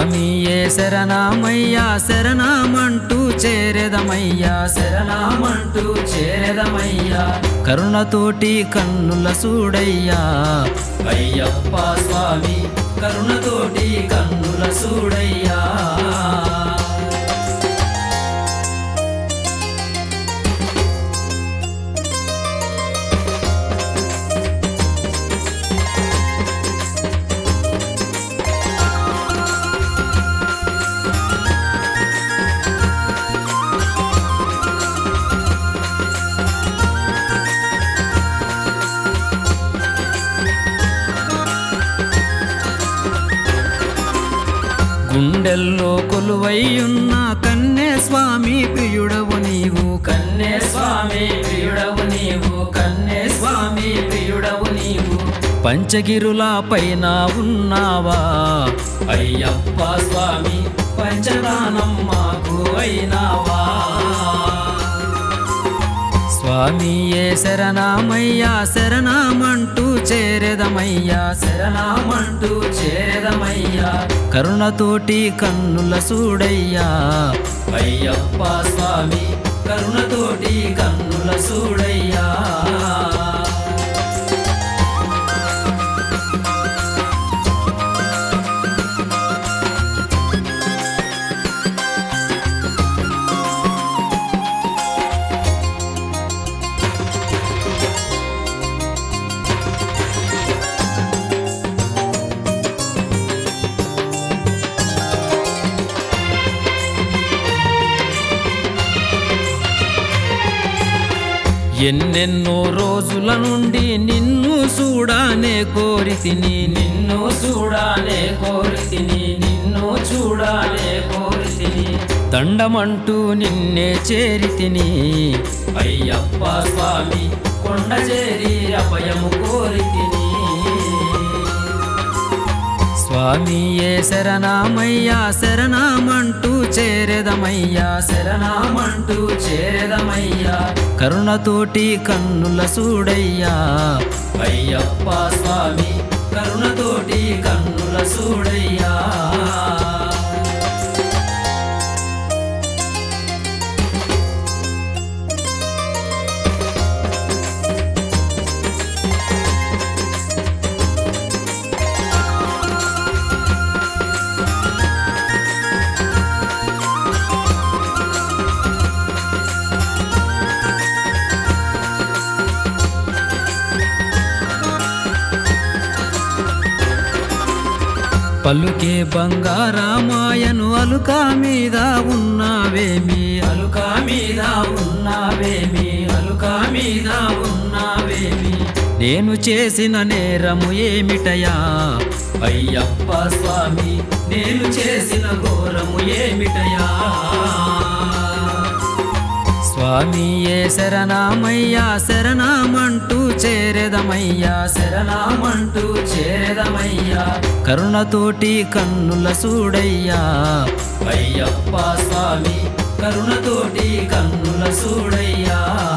స్వామియే శరణమయ్యా శరణమంటూ చేరెదమయ్యా శరణమంటూ చేరెదమయ్యా కరుణతోటి కన్నుల సూడయ్యా అయ్యప్ప స్వామి కరుణతోటి కన్నుల సూడయ్యా గుండెల్లో కొలువైయున్న కన్నే స్వామి ప్రియుడవు నీవు కన్నే స్వామి ప్రియుడవు నీవు కన్నే స్వామి ప్రియుడవు నీవు పంచగిరుల పైన ఉన్నావా అయ్యప్ప స్వామి పంచదానం మాకు అయినావా స్వామియే శరణమయ్యా శరణమంటూ చేరెదమయ్యా శరణమంటూ చేరెదమయ్యా కరుణతోటి కన్నుల సూడయ్యా అయ్యప్ప స్వామి కరుణతోటి కన్నుల సూడయ్యా ఎన్నెన్నో రోజుల నుండి నిన్ను చూడానే కోరితిని నిన్ను చూడానే కోరితిని నిన్ను చూడానే కోరితిని దండమంటూ నిన్నే చేరితిని అయ్యప్ప స్వామి కొండ చేరి అభయము కోరితిని స్వామియే శరణమయ్యా శరణమంటూ చేరెదమయ్యా శరణమంటూ చేరెదమయ్యా కరుణతోటి కన్నుల సూడయ్యా అయ్యప్ప స్వామి కరుణతోటి కన్నుల సూడయ్యా పలుకే బంగారామాయను అలుక మీద ఉన్నావేమి అలుక మీద ఉన్నావేమి అలుక మీద ఉన్నావేమి నేను చేసిన నేరము ఏమిటయా అయ్యప్ప స్వామి నేను చేసిన ఘోరము ఏమిటయా స్వామియే శరణమయ్యా శరణమంటూ చేరెదమయ్యా శరణమంటూ చేరెదమయ్యా కరుణతోటి కన్నుల సూడయ్యా అయ్యప్ప స్వామి కరుణతోటి కన్నుల సూడయ్యా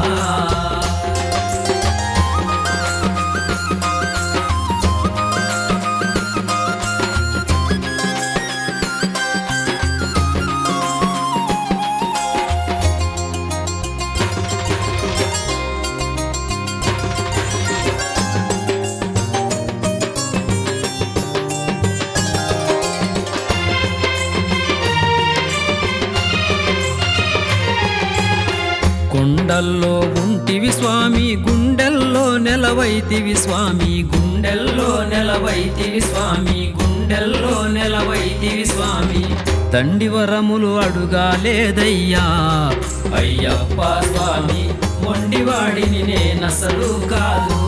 కొండల్లో ఉంటివి స్వామి గుండెల్లో నెలవైతివి స్వామి గుండెల్లో నెలవైతివి స్వామి గుండెల్లో నెలవైతివి స్వామి తండి వరములు అడుగాలేదయ్యా అయ్యప్ప స్వామి మొండివాడిని నేనసలు కాదు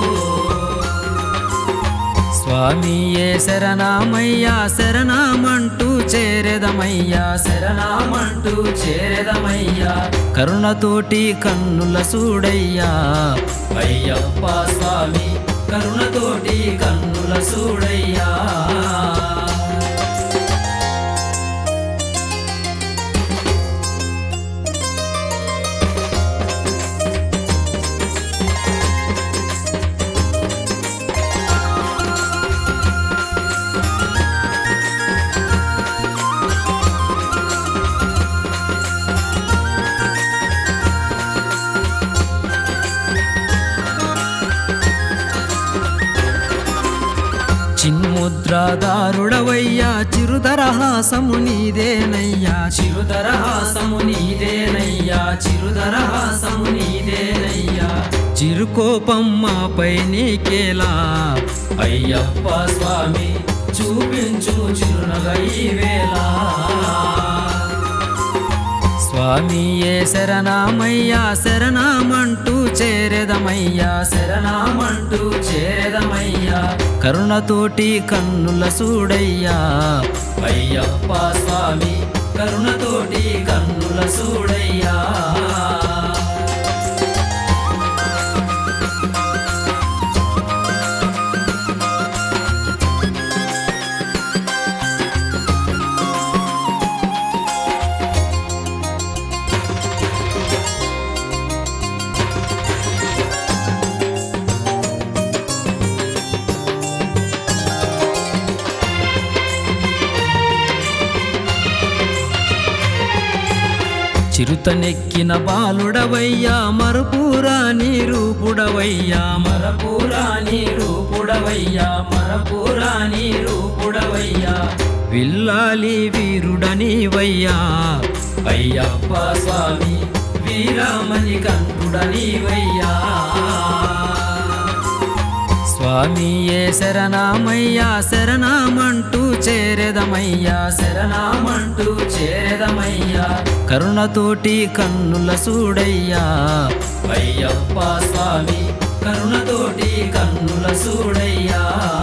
స్వామియే శరణమయ్యా శరణమంటూ చేరెదమయ్యా శరణమంటూ చేరెదమయ్యా కరుణతోటి కన్నుల సూడయ్యా అయ్యప్ప స్వామి కరుణతోటి కన్నుల సూడయ్యా నిద్రాదారుడవయ్యా చిరుదరహాసము నీదేనయ్యా చిరుదరహాసము నీదేనయ్యా చిరుదరహాసము నీదేనయ్యా చిరుకోపం మాపై నీకేలా అయ్యప్ప స్వామి చూపించు చిరునగ ఈ వేళ స్వామియే శరణమయ్యా శరణమంటూ చేరెదమయ్యా శరణమంటూ చేరెదమయ్యా కరుణతోటి కన్నుల సూడయ్యా అయ్యప్ప స్వామి కరుణతోటి కన్నుల సూడయ్యా చిరుతనెక్కిన బాలుడవయ్యా మరపూరా నీ రూపుడవయ్యా మరపూరా నీ రూపుడవయ్యా మరపూరా నీ రూపుడవయ్యా విల్లాలి వీరుడనీవయ్యా అయ్యప్ప స్వామి వీరామణి కంఠుడనీవయ్యా స్వామియే శరణమయ్యా శరణమంటూ చేరెదమయ్యా శరణమంటూ చేరెదమయ్యా కరుణతోటి కన్నుల సూడయ్యా అయ్యప్ప స్వామి కరుణతోటి కన్నుల సూడయ్యా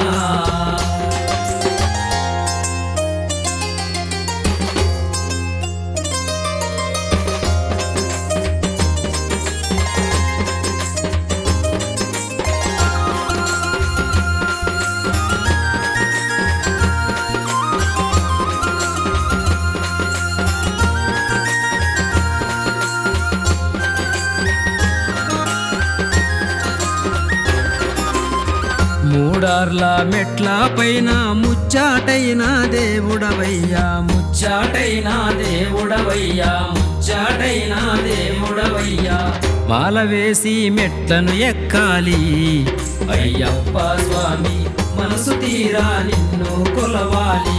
మూడార్ల మెట్ల పైన ముచ్చాటైన దేవుడవయ్యా ముచ్చాటైన దేవుడవయ్యా ముచ్చాటైన దేవుడవయ్యా మాల వేసి మెట్లను ఎక్కాలి అయ్యప్ప స్వామి మనసు తీరా నిన్ను కొలవాలి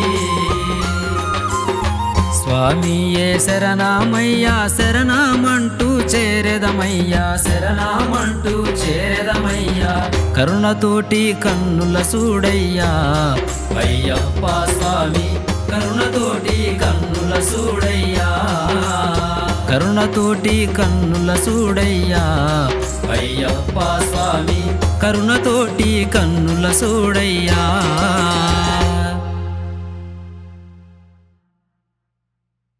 స్వామియే శరణమయ్యా శరణమంటూ చేరెదమయ్యా శరణమంటూ చేరెదమయ్యా కరుణతోటి కన్నుల సూడయ్యా అయ్యప్ప స్వామి కరుణతోటి కన్నుల సూడయ్యా కరుణతోటి కన్నుల సూడయ్యా అయ్యప్ప స్వామి కరుణతోటి కన్నుల సూడయ్యా